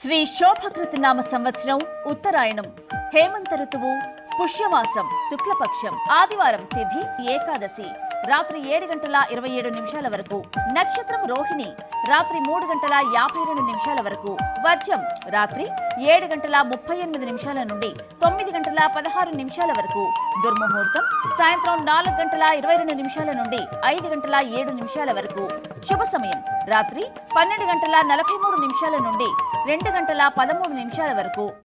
శ్రీ శోభకృతి నామ సంవత్సరం ఉత్తరాయణం హేమంత ఋతువు పుష్యమాసం శుక్లపక్షం ఆదివారం తిథి ఏకాదశి రాత్రి ఏడు గంటల ఇరవై ఏడు నిమిషాల వరకు నక్షత్రం రోహిణి రాత్రి మూడు గంటల యాభై రెండు నిమిషాల వరకు వర్జం రాత్రి ఏడు గంటల ముప్పై ఎనిమిది నిమిషాల నుండి తొమ్మిది గంటల పదహారు నిమిషాల వరకు దుర్ముహూర్తం సాయంత్రం నాలుగు గంటల ఇరవై రెండు నిమిషాల నుండి ఐదు గంటల ఏడు నిమిషాల వరకు శుభ సమయం రాత్రి పన్నెండు గంటల నలభై మూడు నిమిషాల నుండి రెండు గంటల పదమూడు నిమిషాల వరకు